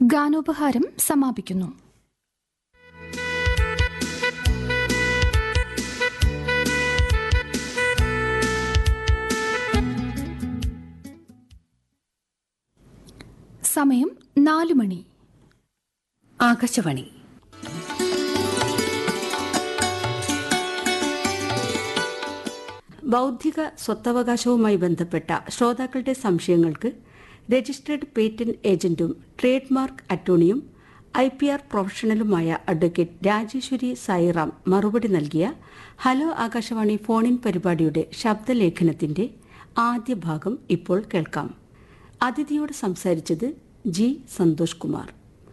ഗാനോപഹാരം സമാപിക്കുന്നു സമയം നാലു മണി ആകാശവാണി ബൗദ്ധിക സ്വത്തവകാശവുമായി ബന്ധപ്പെട്ട ശ്രോതാക്കളുടെ സംശയങ്ങൾക്ക് രജിസ്ട്രേഡ് പേറ്റന്റ് ഏജന്റും ട്രേഡ് മാർക്ക് അറ്റോർണിയും ഐ പി ആർ പ്രൊഫഷണലുമായ അഡ്വക്കേറ്റ് രാജേശ്വരി സായിറാം മറുപടി നൽകിയ ഹലോ ആകാശവാണി ഫോണിൻ പരിപാടിയുടെ ശബ്ദലേഖനത്തിന്റെ ആദ്യ ഭാഗം ഇപ്പോൾ കേൾക്കാം അതിഥിയോട് സംസാരിച്ചത് ജി സന്തോഷ് കുമാർ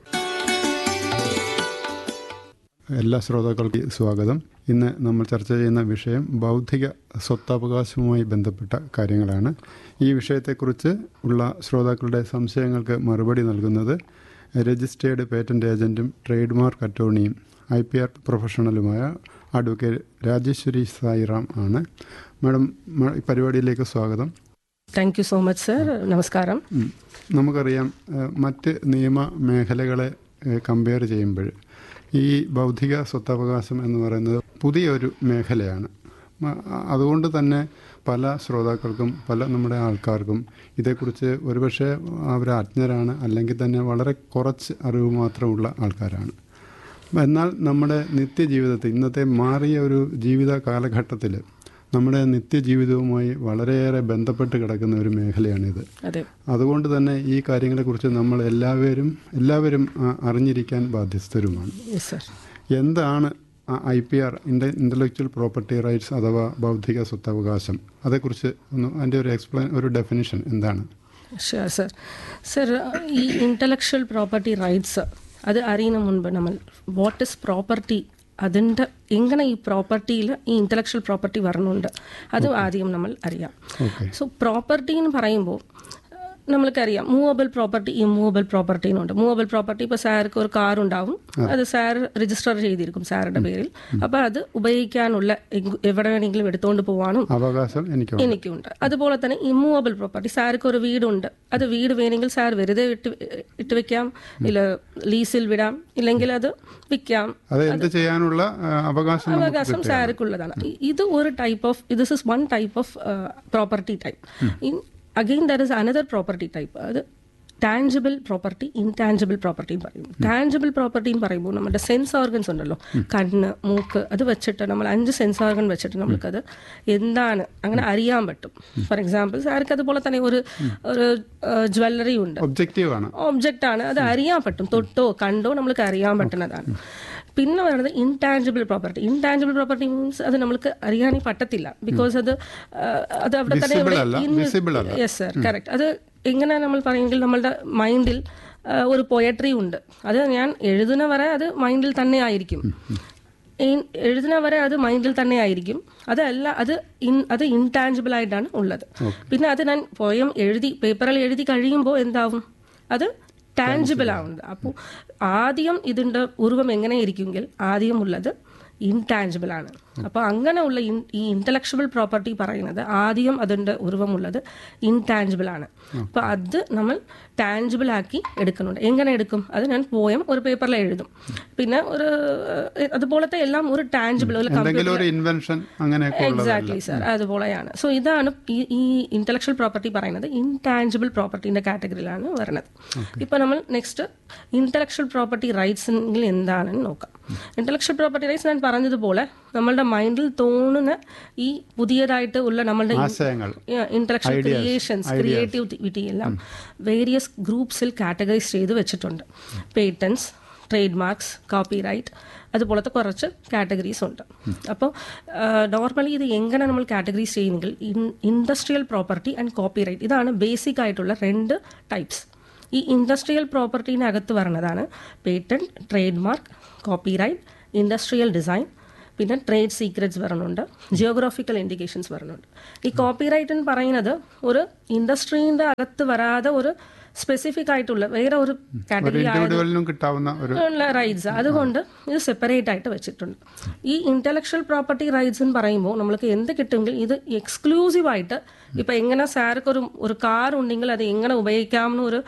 എല്ലാ ശ്രോതാക്കൾക്കും സ്വാഗതം ഇന്ന് നമ്മൾ ചർച്ച ചെയ്യുന്ന വിഷയം ബൗദ്ധിക സ്വത്തവകാശവുമായി ബന്ധപ്പെട്ട കാര്യങ്ങളാണ് ഈ വിഷയത്തെക്കുറിച്ച് ഉള്ള ശ്രോതാക്കളുടെ സംശയങ്ങൾക്ക് മറുപടി നൽകുന്നത് രജിസ്റ്റേർഡ് പേറ്റന്റ് ഏജന്റും ട്രേഡ് മാർക്ക് അറ്റോർണിയും ഐ പി ആർ പ്രൊഫഷണലുമായ അഡ്വക്കേറ്റ് രാജേശ്വരി സായിറാം ആണ് മാഡം മ- ഈ പരിപാടിയിലേക്ക് സ്വാഗതം thank you so much sir നമസ്കാരം ഉം. നമുക്കറിയാം ഏഹ്, മറ്റ് നിയമ മേഖലകളെ കമ്പയർ ചെയ്യുമ്പോൾ ഈ ബൗദ്ധിക സ്വത്തവകാശം എന്ന് പറയുന്നത് പുതിയൊരു മേഖലയാണ് മ- അതുകൊണ്ട് തന്നെ പല ശ്രോതാക്കൾക്കും പല നമ്മുടെ ആൾക്കാർക്കും ഇതേക്കുറിച്ച് ഒരുപക്ഷെ അവർ അജ്ഞരാണ് അല്ലെങ്കിൽ തന്നെ വളരെ കുറച്ച് അറിവ് മാത്രമുള്ള ആൾക്കാരാണ് എന്നാൽ നമ്മുടെ നിത്യജീവിതത്തിൽ ഇന്നത്തെ മാറിയ ഒരു ജീവിത കാലഘട്ടത്തിൽ നമ്മുടെ നിത്യജീവിതവുമായി വളരെയേറെ ബന്ധപ്പെട്ട് കിടക്കുന്ന ഒരു മേഖലയാണിത് അതെ അതുകൊണ്ട് തന്നെ ഈ കാര്യങ്ങളെക്കുറിച്ച് നമ്മൾ എല്ലാവരും എല്ലാവരും ആ, അറിഞ്ഞിരിക്കാൻ ബാധ്യസ്ഥരുമാണ് യെസ് സർ എന്താണ് I P R intellectual property rights അഥവാ ബൗദ്ധിക സ്വത്തവകാശം അതേക്കുറിച്ച് ഒന്ന് അതിൻ്റെ ഒരു എക്സ്പ്ലെയിൻ ഒരു ഡെഫിനിഷൻ എന്താണ് ഷുവർ സർ സർ ഈ ഇൻ്റലക്ച്വൽ പ്രോപ്പർട്ടി റൈറ്റ്സ് അത് അറിയുന്ന മുൻപ് നമ്മൾ വാട്ട് ഇസ് പ്രോപ്പർട്ടി അതിൻ്റെ എങ്ങനെ ഈ പ്രോപ്പർട്ടിയിൽ ഈ ഇൻ്റലക്ച്വൽ പ്രോപ്പർട്ടി വരണുണ്ട് അത് ആദ്യം നമ്മൾ അറിയാം ഓക്കെ സോ പ്രോപ്പർട്ടി എന്ന് പറയുമ്പോൾ നമ്മൾക്കറിയാം മൂവബിൾ പ്രോപ്പർട്ടി ഇമ്മൂവബിൾ പ്രോപ്പർട്ടി എന്നുണ്ട് മൂവബിൾ പ്രോപ്പർട്ടി ഇപ്പോൾ സാർക്ക് ഒരു കാർ ഉണ്ടാവും അത് സാർ രജിസ്റ്റർ ചെയ്തിരിക്കും സാറിന്റെ പേരിൽ അപ്പോൾ അത് ഉപയോഗിക്കാനുള്ള എങ് എവിടെ വേണമെങ്കിലും എടുത്തുകൊണ്ട് പോകാനും അവകാശം എനിക്ക് എനിക്കുണ്ട് അതുപോലെ തന്നെ ഇമ്മൂവബിൾ പ്രോപ്പർട്ടി സാർക്ക് ഒരു വീടുണ്ട് അത് വീട് വേണമെങ്കിൽ സാർ വെറുതെ ഇട്ട് ഇട്ട് വെക്കാം ഇല്ല ലീസിൽ വിടാം ഇല്ലെങ്കിൽ അത് വിൽക്കാം അത് എന്ത് ചെയ്യാനുള്ള ആ, അവകാശം നമുക്ക് അവകാശം സാർക്കുള്ളതാണ് ഇ- ഇത് ഒരു type of this is one type of property type in again there is another property type അത് ടാഞ്ചിബിൾ പ്രോപ്പർട്ടി ഇൻടാഞ്ചിബിൾ പ്രോപ്പർട്ടി പറയും ടാഞ്ചിബിൾ പ്രോപ്പർട്ടി എന്ന് പറയുമ്പോൾ നമ്മുടെ സെൻസ് ഓർഗൻസ് ഉണ്ടല്ലോ കണ്ണ് മൂക്ക് അത് വെച്ചിട്ട് നമ്മൾ അഞ്ച് സെൻസ് ഓർഗൻ വെച്ചിട്ട് നമ്മൾക്കത് എന്താണ് അങ്ങനെ അറിയാൻ പറ്റും ഫോർ എക്സാമ്പിൾ സാർക്ക് അതുപോലെ തന്നെ ഒരു ഒരു ജ്വല്ലറി ഉണ്ട് ഒബ്ജക്റ്റീവ് ആണ് ഒബ്ജക്റ്റ് ആണ് അത് അറിയാൻ പറ്റും തൊട്ടോ കണ്ടോ നമ്മൾക്ക് അറിയാൻ പറ്റുന്നതാണ് പിന്നെ പറയുന്നത് intangible property intangible property means അത് നമ്മൾക്ക് അറിയാനേ പറ്റത്തില്ല ബിക്കോസ് അത് ആ, അത് അവിടെ തന്നെ Visible അല്ല, visible അല്ല. യെസ് സർ കറക്റ്റ് അത് എങ്ങനെ നമ്മൾ പറയുമെങ്കിൽ നമ്മളുടെ മൈൻഡിൽ ഒരു പൊയട്രി ഉണ്ട് അത് ഞാൻ എഴുതുന്ന വരെ അത് മൈൻഡിൽ തന്നെ ആയിരിക്കും ഈ- എഴുതുന്ന വരെ അത് മൈൻഡിൽ തന്നെ ആയിരിക്കും അതല്ല അത് ഇൻ അത് ഇൻടാഞ്ചിബിൾ ആയിട്ടാണ് ഉള്ളത് പിന്നെ അത് ഞാൻ പോയം എഴുതി പേപ്പറിൽ എഴുതി കഴിയുമ്പോൾ എന്താവും അത് ടാഞ്ചിബിൾ ആവുന്നത് അപ്പോൾ ആദ്യം ഇതിൻ്റെ ഉരുവം എങ്ങനെ ഇരിക്കുമെങ്കിൽ ആദ്യം ഉള്ളത് ഇൻടാഞ്ചിബിൾ ആണ് അപ്പോൾ അങ്ങനെയുള്ള ഇൻ- ഈ ഇന്റലക്ച്വൽ പ്രോപ്പർട്ടി പറയുന്നത് ആദ്യം അതിൻ്റെ ഉരുവമുള്ളത് ഇൻടാഞ്ചിബിൾ ആണ് അപ്പോൾ അത് നമ്മൾ ടാഞ്ചിബിൾ ആക്കി എടുക്കുന്നുണ്ട് എങ്ങനെ എടുക്കും അത് ഞാൻ പോയം ഒരു പേപ്പറിൽ എഴുതും പിന്നെ ഒരു ഏഹ്, അതുപോലത്തെ എല്ലാം ഒരു ടാഞ്ചിബിൾ ഒരു എന്തെങ്കിലും ഒരു ഇൻവെൻഷൻ അങ്ങനെയൊക്കെ ഉള്ളതല്ല എക്സാക്ട്ലി സാർ അതുപോലെയാണ് സോ ഇതാണ് ഈ ഈ ഇന്റലക്ച്വൽ പ്രോപ്പർട്ടി പറയുന്നത് ഇൻടാഞ്ചിബിൾ പ്രോപ്പർട്ടിന്റെ കാറ്റഗറിയിലാണ് വരുന്നത് ഇപ്പൊ നമ്മൾ നെക്സ്റ്റ് ഇന്റലക്ച്വൽ പ്രോപ്പർട്ടി റൈറ്റ്സ് എന്താണെന്ന് നോക്കാം ഇന്റലക്ച്വൽ പ്രോപ്പർട്ടി റൈറ്റ്സ് ഞാൻ പറഞ്ഞതുപോലെ നമ്മളുടെ മൈൻഡിൽ തോന്നുന്ന ഈ പുതിയതായിട്ട് ഉള്ള നമ്മളുടെ ആശയങ്ങൾ ഇന്റലക്ച്വൽ ക്രിയേഷൻസ് ക്രിയേറ്റിവിറ്റി എല്ലാം വേരിയസ് ഗ്രൂപ്പ്സിൽ കാറ്റഗറൈസ് ചെയ്ത് വെച്ചിട്ടുണ്ട് patents trade marks copyright അതുപോലത്തെ കുറച്ച് കാറ്റഗറീസ് ഉണ്ട് അപ്പോൾ നോർമലി ഇത് എങ്ങനെ നമ്മൾ കാറ്റഗറൈസ് ചെയ്യുന്നെങ്കിൽ industrial property and copyright ഇതാണ് ബേസിക് ആയിട്ടുള്ള രണ്ട് ടൈപ്സ് ഈ ഇൻഡസ്ട്രിയൽ പ്രോപ്പർട്ടീനകത്ത് വരുന്നതാണ് patent trade mark copyright industrial design പിന്നെ ട്രേഡ് സീക്രറ്റ്സ് വരുന്നുണ്ട് ജിയോഗ്രാഫിക്കൽ ഇൻഡിക്കേഷൻസ് വരുന്നുണ്ട് ഈ കോപ്പി റൈറ്റ് എന്ന് പറയുന്നത് ഒരു ഇൻഡസ്ട്രീൻ്റെ അകത്ത് വരാതെ ഒരു സ്പെസിഫിക് ആയിട്ടുള്ള വേറെ ഒരു ഒരു കാറ്റഗറി ഇൻഡിവിജ്വലിനും കിട്ടാവുന്ന ഒരു ഉള്ള റൈറ്റ്സ് അതുകൊണ്ട് ഇത് സെപ്പറേറ്റ് ആയിട്ട് വെച്ചിട്ടുണ്ട് ഈ ഇന്റലക്ച്വൽ പ്രോപ്പർട്ടി റൈറ്റ്സ് എന്ന് പറയുമ്പോൾ നമ്മൾക്ക് എന്ത് കിട്ടുമെങ്കിൽ ഇത് എക്സ്ക്ലൂസീവ് ആയിട്ട് ഇപ്പൊ എങ്ങനെ സാർക്ക് ഒരു ഒരു കാർ ഉണ്ടെങ്കിൽ അത് എങ്ങനെ ഉപയോഗിക്കാമെന്ന് ഒരു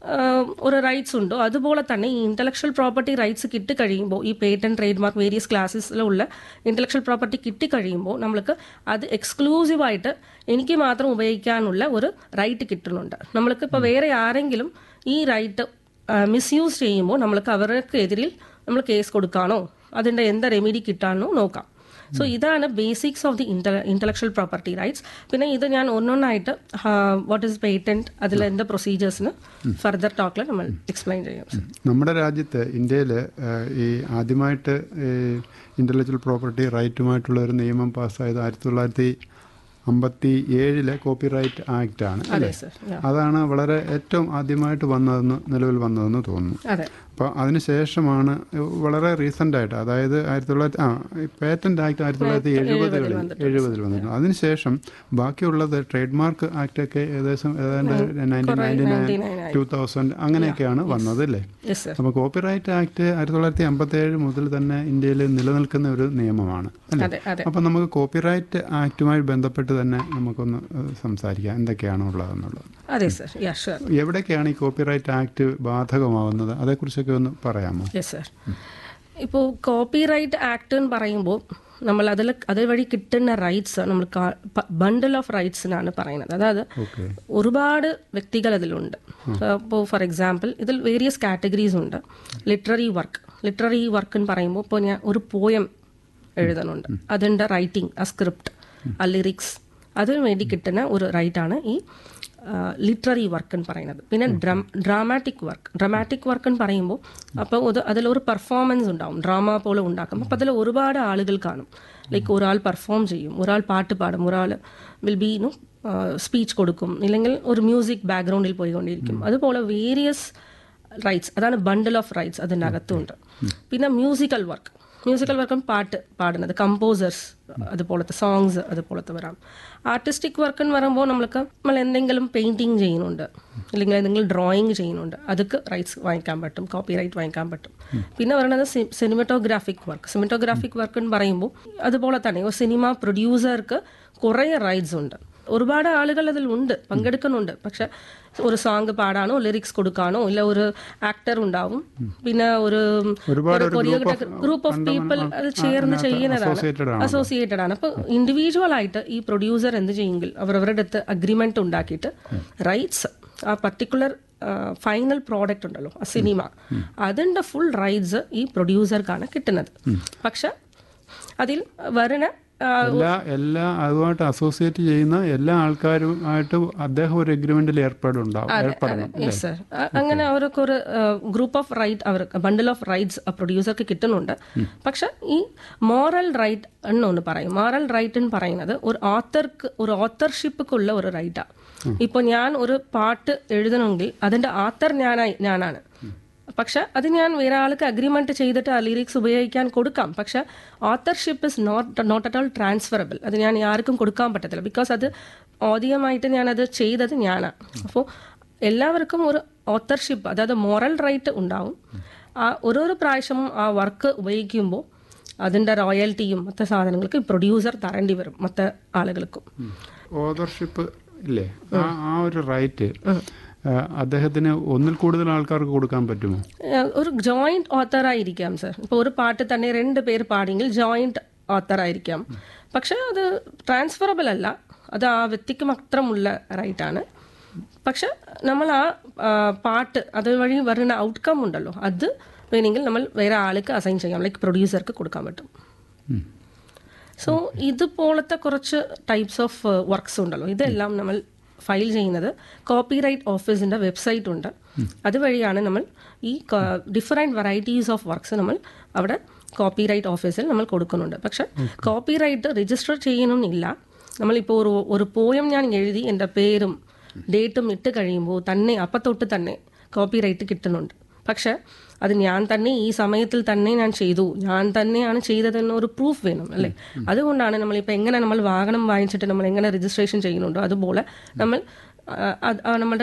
ഒരു റൈറ്റ്സ് ഉണ്ടോ അതുപോലെ തന്നെ ഈ ഇന്റലക്ച്വൽ പ്രോപ്പർട്ടി റൈറ്റ്സ് കിട്ടിക്കഴിയുമ്പോൾ ഈ പേറ്റന്റ് ട്രേഡ് മാർക്ക് വേരിയസ് ക്ലാസ്സിലുള്ള ഇന്റലക്ച്വൽ പ്രോപ്പർട്ടി കിട്ടിക്കഴിയുമ്പോൾ നമ്മൾക്ക് അത് എക്സ്ക്ലൂസീവായിട്ട് എനിക്ക് മാത്രം ഉപയോഗിക്കാനുള്ള ഒരു റൈറ്റ് കിട്ടുന്നുണ്ട് നമ്മൾക്ക് ഇപ്പോൾ വേറെ ആരെങ്കിലും ഈ റൈറ്റ് മിസ്യൂസ് ചെയ്യുമ്പോൾ നമ്മൾക്ക് അവർക്കെതിരിൽ നമ്മൾ കേസ് കൊടുക്കാനോ അതിൻ്റെ എന്താ റെമിഡി കിട്ടാനോ നോക്കാം സോ ഇതാണ് basics of the intellectual property rights പിന്നെ ഇത് ഞാൻ ഒന്നൊന്നായിട്ട് വാട്ട് ഇസ് പേറ്റന്റ് അതിൽ എന്താ പ്രൊസീജിയേഴ്സിന് ഫർദർ ടോക്കിൽ നമ്മൾ എക്സ്പ്ലെയിൻ ചെയ്യാം നമ്മുടെ രാജ്യത്ത് ഇന്ത്യയിൽ ഈ ആദ്യമായിട്ട് ഈ ഇൻ്റലക്ച്വൽ പ്രോപ്പർട്ടി റൈറ്റുമായിട്ടുള്ള ഒരു നിയമം പാസ്സായത് ആയിരത്തി തൊള്ളായിരത്തി അമ്പത്തി ഏഴിലെ കോപ്പി റൈറ്റ് ആക്ട് ആണ് അതെ സർ അതാണ് വളരെ ഏറ്റവും ആദ്യമായിട്ട് വന്നതെന്ന് നിലവിൽ വന്നതെന്ന് തോന്നുന്നു അതെ അപ്പോൾ അതിനുശേഷമാണ് വളരെ റീസെൻ്റ് ആയിട്ട് അതായത് ആയിരത്തി തൊള്ളായിരത്തി ആ പേറ്റന്റ് ആക്ട് ആയിരത്തി തൊള്ളായിരത്തി എഴുപതുകളിൽ എഴുപതിൽ വന്നിട്ടുണ്ട് അതിനുശേഷം ബാക്കിയുള്ളത് ട്രേഡ് മാർക്ക് ആക്ട് ഒക്കെ ഏകദേശം ഏതാണ്ട് nineteen ninety nine two thousand അങ്ങനെയൊക്കെയാണ് വന്നത് അല്ലേ യെസ് സർ അപ്പോൾ കോപ്പി റൈറ്റ് ആക്ട് ആയിരത്തി തൊള്ളായിരത്തി അമ്പത്തി ഏഴ് മുതൽ തന്നെ ഇന്ത്യയിൽ നിലനിൽക്കുന്ന ഒരു നിയമമാണ് അല്ലേ അതെ അതെ അപ്പോൾ നമുക്ക് കോപ്പി റൈറ്റ് ആക്ടുമായി ബന്ധപ്പെട്ട് തന്നെ നമുക്കൊന്ന് ഏഹ്, സംസാരിക്കാം എന്തൊക്കെയാണോ ഉള്ളതെന്നുള്ളത് അതെ സർ യാ ഷുവർ എവിടേക്കാണ് ഈ കോപ്പി റൈറ്റ് ആക്ട് ബാധകമാവുന്നത് അതേക്കുറിച്ചൊക്കെ ഒന്ന് പറയാമോ യെസ് സർ ഇപ്പോൾ കോപ്പി റൈറ്റ് ആക്ട് എന്ന് പറയുമ്പോൾ നമ്മൾ അതിൽ അതുവഴി കിട്ടുന്ന റൈറ്റ്സ് നമ്മൾ ബണ്ടിൽ ഓഫ് റൈറ്റ്സ് എന്നാണ് പറയുന്നത് അതായത് ഓക്കെ ഒരുപാട് വ്യക്തികൾ അതിലുണ്ട് ഇപ്പോൾ ഫോർ എക്സാമ്പിൾ ഇതിൽ വേരിയസ് കാറ്റഗറീസ് ഉണ്ട് ലിറ്റററി വർക്ക് ലിറ്റററി വർക്ക് എന്ന് പറയുമ്പോൾ ഇപ്പോൾ ഞാൻ ഒരു പോയം എഴുതുന്നുണ്ട് അതിൻ്റെ റൈറ്റിംഗ് ആ സ്ക്രിപ്റ്റ് ആ ലിറിക്സ് അതിന് വേണ്ടി കിട്ടുന്ന ഒരു റൈറ്റാണ് ഈ ലിറ്റററി വർക്ക് എന്ന് പറയുന്നത് പിന്നെ ഡ്രം ഡ്രാമാറ്റിക് വർക്ക് ഡ്രാമാറ്റിക് വർക്ക് എന്ന് പറയുമ്പോൾ അപ്പോൾ അത് അതിലൊരു പെർഫോമൻസ് ഉണ്ടാവും ഡ്രാമ പോലെ ഉണ്ടാക്കും അപ്പോൾ അതിൽ ഒരുപാട് ആളുകൾ കാണും ലൈക്ക് ഒരാൾ പെർഫോം ചെയ്യും ഒരാൾ പാട്ട് പാടും ഒരാൾ വിൽ ബി യു സ്പീച്ച് കൊടുക്കും ഇല്ലെങ്കിൽ ഒരു മ്യൂസിക് ബാക്ക്ഗ്രൗണ്ടിൽ പോയിക്കൊണ്ടിരിക്കും അതുപോലെ വേരിയസ് റൈറ്റ്സ് അതാണ് ബണ്ടിൽ ഓഫ് റൈറ്റ്സ് അതിൻ്റെ അകത്തുണ്ട് പിന്നെ മ്യൂസിക്കൽ വർക്ക് മ്യൂസിക്കൽ വർക്കും പാട്ട് പാടുന്നത് കമ്പോസേഴ്സ് അതുപോലത്തെ സോങ്സ് അതുപോലത്തെ വരാം ആർട്ടിസ്റ്റിക് വർക്ക് എന്ന് പറയുമ്പോൾ നമ്മൾക്ക് നമ്മൾ എന്തെങ്കിലും പെയിൻറ്റിങ് ചെയ്യുന്നുണ്ട് അല്ലെങ്കിൽ എന്തെങ്കിലും ഡ്രോയിങ് ചെയ്യുന്നുണ്ട് അതൊക്കെ റൈറ്റ്സ് വാങ്ങിക്കാൻ പറ്റും കോപ്പി റൈറ്റ് വാങ്ങിക്കാൻ പറ്റും പിന്നെ പറയുന്നത് സിനിമറ്റോഗ്രാഫിക് വർക്ക് സിനിമറ്റോഗ്രാഫിക് വർക്ക് എന്ന് പറയുമ്പോൾ അതുപോലെ തന്നെ ഒരു സിനിമ പ്രൊഡ്യൂസർക്ക് കുറേ റൈറ്റ്സ് ഉണ്ട് ഒരുപാട് ആളുകൾ അതിൽ ഉണ്ട് പങ്കെടുക്കുന്നുണ്ട് പക്ഷെ ഒരു സോങ് പാടാനോ ലിറിക്സ് കൊടുക്കാനോ ഇല്ല ഒരു ആക്ടർ ഉണ്ടാവും പിന്നെ ഒരു ഒരുപാട് ഒരു group of group of people അത് ചേർന്ന് ചെയ്യുന്നതാണ് associated ആണ്. അസോസിയേറ്റഡ് ആണ് അപ്പോൾ ഇൻഡിവിജ്വൽ ആയിട്ട് ഈ പ്രൊഡ്യൂസർ എന്ത് ചെയ്യുമെങ്കിൽ അവരവരുടെ അടുത്ത് അഗ്രിമെന്റ് ഉണ്ടാക്കിയിട്ട് റൈറ്റ്സ് ആ പർട്ടിക്കുലർ ഫൈനൽ പ്രോഡക്റ്റ് ഉണ്ടല്ലോ ആ സിനിമ അതിൻ്റെ ഫുൾ റൈറ്റ്സ് ഈ പ്രൊഡ്യൂസർക്കാണ് കിട്ടുന്നത് പക്ഷെ അതിൽ വരുന്ന ആ, എല്ലാ എല്ലാ അതുമായിട്ട് അസോസിയേറ്റ് ചെയ്യുന്ന എല്ലാ ആൾക്കാരുമായിട്ട് അദ്ദേഹം ഒരു എഗ്രിമെന്റിൽ ഏർപ്പെടുണ്ടാവും ഏർപ്പെടണം യെസ് സർ അങ്ങനെ അവർക്ക് ഒരു ഗ്രൂപ്പ് ഓഫ് റൈറ്റ് അവർക്ക് ബണ്ടിൽ ഓഫ് റൈറ്റ്സ് പ്രൊഡ്യൂസർക്ക് കിട്ടുന്നുണ്ട് പക്ഷെ ഈ മോറൽ റൈറ്റ് എന്നൊന്ന് പറയും മോറൽ റൈറ്റ് എന്ന് പറയുന്നത് ഒരു ഓത്തർക്ക് ഒരു ഓത്തർഷിപ്പുക്കുള്ള ഒരു റൈറ്റാണ് ഇപ്പോൾ ഞാൻ ഒരു പാട്ട് എഴുതണമെങ്കിൽ അതിന്റെ ആത്തർ ഞാനായി ഞാനാണ് പക്ഷെ അത് ഞാൻ വേറെ ആൾക്ക് അഗ്രിമെന്റ് ചെയ്തിട്ട് ആ ലിറിക്സ് ഉപയോഗിക്കാൻ കൊടുക്കാം പക്ഷെ authorship is not not at all transferable അത് ഞാൻ ആർക്കും കൊടുക്കാൻ പറ്റത്തില്ല ബിക്കോസ് അത് ആദ്യമായിട്ട് ഞാനത് ചെയ്തത് ഞാനാണ് അപ്പോൾ എല്ലാവർക്കും ഒരു ഓത്തർഷിപ്പ് അതായത് മോറൽ റൈറ്റ് ഉണ്ടാവും ആ ഓരോരോ പ്രാവശ്യവും ആ വർക്ക് ഉപയോഗിക്കുമ്പോൾ അതിൻ്റെ റോയൽറ്റിയും മറ്റു സാധനങ്ങൾക്ക് പ്രൊഡ്യൂസർ തരേണ്ടി വരും മറ്റു ആളുകൾക്കും ഓതർഷിപ്പ് ഇല്ലേ ആ ആ ഒരു റൈറ്റ് അദ്ദേഹത്തിന് ഒന്നിൽ കൂടുതൽ ആൾക്കാർക്ക് കൊടുക്കാൻ പറ്റുമോ ഏഹ് ഒരു ജോയിന്റ് ഓത്തർ ആയിരിക്കാം സർ ഇപ്പോൾ ഒരു പാട്ട് തന്നെ രണ്ട് പേര് പാടിയെങ്കിൽ ജോയിന്റ് ഓത്തർ ആയിരിക്കാം പക്ഷെ അത് ട്രാൻസ്ഫറബിൾ അല്ല അത് ആ വ്യക്തിക്ക് മാത്രമുള്ള റൈറ്റ് ആണ് പക്ഷെ നമ്മൾ ആ ആ, പാട്ട് അതുവഴി വരുന്ന ഔട്ട്കം ഉണ്ടല്ലോ അത് വേണമെങ്കിൽ നമ്മൾ വേറെ ആൾക്ക് അസൈൻ ചെയ്യാം ലൈക്ക് പ്രൊഡ്യൂസർക്ക് കൊടുക്കാൻ പറ്റും സോ ഇതുപോലത്തെ കുറച്ച് ടൈപ്സ് ഓഫ് വർക്ക്സ് ഉണ്ടല്ലോ ഇതെല്ലാം നമ്മൾ ഫയൽ ചെയ്യുന്നത് കോപ്പി റൈറ്റ് ഓഫീസിൻ്റെ വെബ്സൈറ്റ് ഉണ്ട് അതുവഴിയാണ് നമ്മൾ ഈ ഡിഫറെൻറ്റ് വെറൈറ്റീസ് ഓഫ് വർക്ക്സ് നമ്മൾ അവിടെ കോപ്പി റൈറ്റ് ഓഫീസിൽ നമ്മൾ കൊടുക്കുന്നുണ്ട് പക്ഷെ കോപ്പി റൈറ്റ് രജിസ്റ്റർ ചെയ്യണമെന്നില്ല നമ്മളിപ്പോൾ ഒരു ഒരു പോയം ഞാൻ എഴുതി എൻ്റെ പേരും ഡേറ്റും ഇട്ട് കഴിയുമ്പോൾ തന്നെ അപ്പം തൊട്ട് തന്നെ കോപ്പി റൈറ്റ് കിട്ടുന്നുണ്ട് പക്ഷെ അത് ഞാൻ തന്നെ ഈ സമയത്തിൽ തന്നെ ഞാൻ ചെയ്തു ഞാൻ തന്നെയാണ് ചെയ്തതെന്ന ഒരു പ്രൂഫ് വേണം അല്ലേ അതുകൊണ്ടാണ് നമ്മളിപ്പോൾ എങ്ങനെ നമ്മൾ വാഹനം വാങ്ങിച്ചിട്ട് നമ്മൾ എങ്ങനെ രജിസ്ട്രേഷൻ ചെയ്യുന്നുണ്ടോ അതുപോലെ നമ്മൾ ആ, അത് ആ നമ്മുടെ